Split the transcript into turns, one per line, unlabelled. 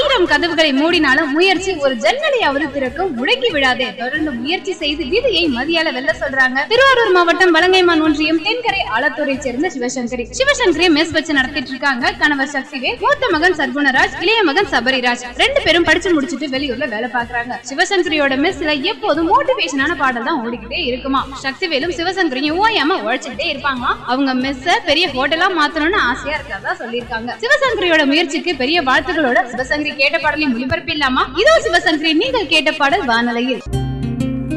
ஆயிரம் கதவுகளை மூடினாலும் முயற்சி ஒரு ஜன்னலையாவது திறக்கும் முடக்கி விடாதே தொடர்ந்து முயற்சி செய்து விதியை மதியால வெல்ல சொல்றாங்க திருவாரூர் மாவட்டம் வலங்கைமான் ஒன்றியம் தென்கரை ஆலத்தூரை சேர்ந்த சிவசங்கரி சிவசங்கரி மெஸ் வச்சு நடத்திட்டு இருக்காங்க கணவர் சக்திவேல் மூத்த மகன் சர்க்குணராஜ் இளைய மகன் சபரிராஜ் ரெண்டு பேரும் படிச்சு முடிச்சிட்டு வெளியூர்ல வேலை பாக்குறாங்க சிவசங்கரியோட மெஸ்ல எப்போதும் மோட்டிவேஷனான பாடல் தான் ஓடிக்கிட்டே இருக்குமா சக்திவேலும் சிவசங்கரியும் ஓயாம உழைச்சுக்கிட்டே இருப்பாங்களாம் அவங்க மெஸ்ஸ பெரிய ஹோட்டலா மாத்தணும்னு ஆசையா இருக்கிறதா சொல்லியிருக்காங்க சிவசங்கரியோட முயற்சிக்கு பெரிய வாழ்த்துக்களோட சிவசங்கரி கேட்ட பாடலையும் ஒளிபரப்பில்லாமா இதோ சிவசங்கரி நீங்கள் கேட்ட பாடல் வானலையில்